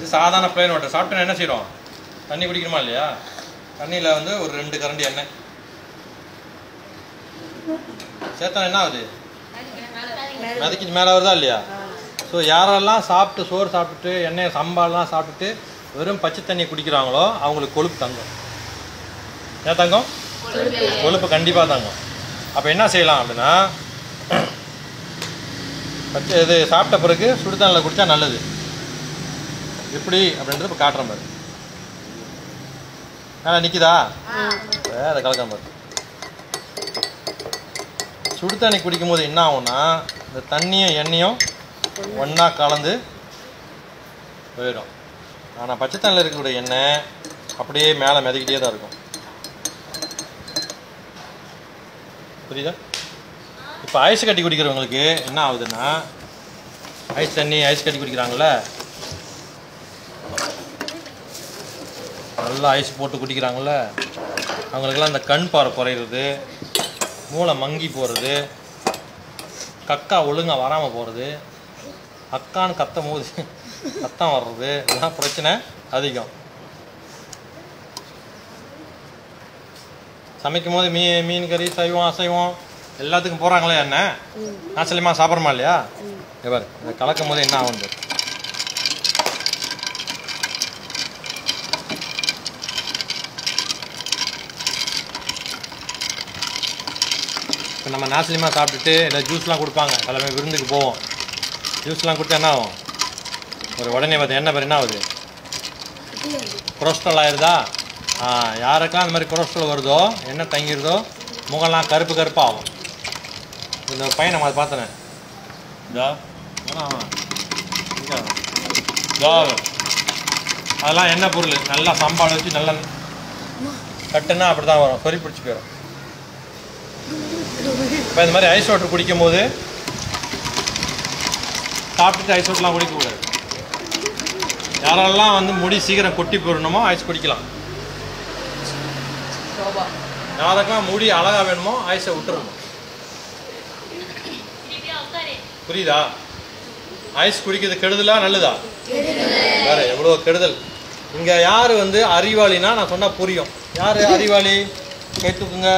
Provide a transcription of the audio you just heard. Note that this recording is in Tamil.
இது சாதாரண பிளேன் வாட்டர் சாப்பிட்டா என்ன செய்கிறோம் தண்ணி குடிக்கணுமா இல்லையா தண்ணியில் வந்து ஒரு ரெண்டு கரண்டி எண்ணெய் சேர்த்தா என்ன ஆகுது மிதக்கிட்டு மேலே வருதா இல்லையா ஸோ யாரெல்லாம் சாப்பிட்டு சோறு சாப்பிட்டுட்டு எண்ணெய் சம்பாலாம் சாப்பிட்டுட்டு வெறும் பச்சை தண்ணி குடிக்கிறாங்களோ அவங்களுக்கு கொழுப்பு தங்கும் ஏன் தங்கம் கொழுப்பு கண்டிப்பாக தங்கும் அப்போ என்ன செய்யலாம் அப்படின்னா பச்சை இது சாப்பிட்ட பிறகு சுடுதண்ணில் குடித்தா நல்லது எப்படி அப்படின்றது இப்போ காட்டுறேன் பாரு ஆ நிற்கிதா வேற கலக்கம் பாரு சுடு தண்ணி குடிக்கும்போது என்ன ஆகும்னா இந்த தண்ணியும் எண்ணெயும் ஒன்றா கலந்து போயிடும் ஆனால் பச்சை தண்ணியில் இருக்கக்கூடிய எண்ணெய் அப்படியே மேலே மிதக்கிட்டே தான் இருக்கும் புரியுதா இப்போ ஐஸ் கட்டி குடிக்கிறவங்களுக்கு என்ன ஆகுதுன்னா ஐஸ் தண்ணி ஐஸ் கட்டி குடிக்கிறாங்கல்ல நல்லா ஐஸ் போட்டு குடிக்கிறாங்கல்ல அவங்களுக்கெல்லாம் இந்த கண் பார்வை குறையிறது மூளை மங்கி போகிறது கக்கா ஒழுங்காக வராமல் போகிறது அக்கான்னு கத்தும் போது சத்தம் வர்றது இதெல்லாம் பிரச்சனை அதிகம் சமைக்கும் போது மீ மீன் கறி சைவம் அசைவம் எல்லாத்துக்கும் போகிறாங்களே என்ன நாச்சலியமா சாப்பிட்றமா இல்லையா இங்க பாரு இதை கலக்கும் போது என்ன ஆகும் பாரு. இப்போ நம்ம நாசிலியமாக சாப்பிட்டுட்டு இல்லை ஜூஸ்லாம் கொடுப்பாங்க எல்லாமே விருந்துக்கு போவோம் ஜூஸ்லாம் கொடுத்தா என்ன ஆகும் ஒரு உடனே பார்த்து என்ன பேர் என்ன ஆகுது கொலஸ்ட்ரால் ஆயிருதா ஆ யாருக்கெல்லாம் அந்த மாதிரி கொலஸ்ட்ரால் வருதோ என்ன தங்கிருதோ முகம்லாம் கருப்பு கருப்பாக ஆகும் இந்த பையன் நம்ம அதை பார்த்தனே இதா ஆமாம் இங்க. இதோ. அதெல்லாம் என்ன பொருள் நல்லா சம்பாடு வச்சு நல்லா கட்டுனா அப்படி தான் வரும் சொறி பிடிச்சி போயிடும் இப்போ இந்த மாதிரி ஐஸ் வாட்டர் குடிக்கும் போது சாப்பிட்டுட்டு ஐஸ் வாட்டர்லாம் குடிக்கக்கூடாது யாரெல்லாம் வந்து முடி சீக்கிரம் கொட்டி போயிடணுமோ ஐஸ் குடிக்கலாம் யாருக்கெல்லாம் முடி அழகா வேணுமோ ஐஸை விட்டுறணும் புரியுதா ஐஸ் குடிக்கிறது கெடுதலா நல்லதா வேற எவ்வளோ கெடுதல் இங்க யாரு வந்து அறிவாளினா நான் சொன்னா புரியும் யாரு அறிவாளி கை தூக்குங்க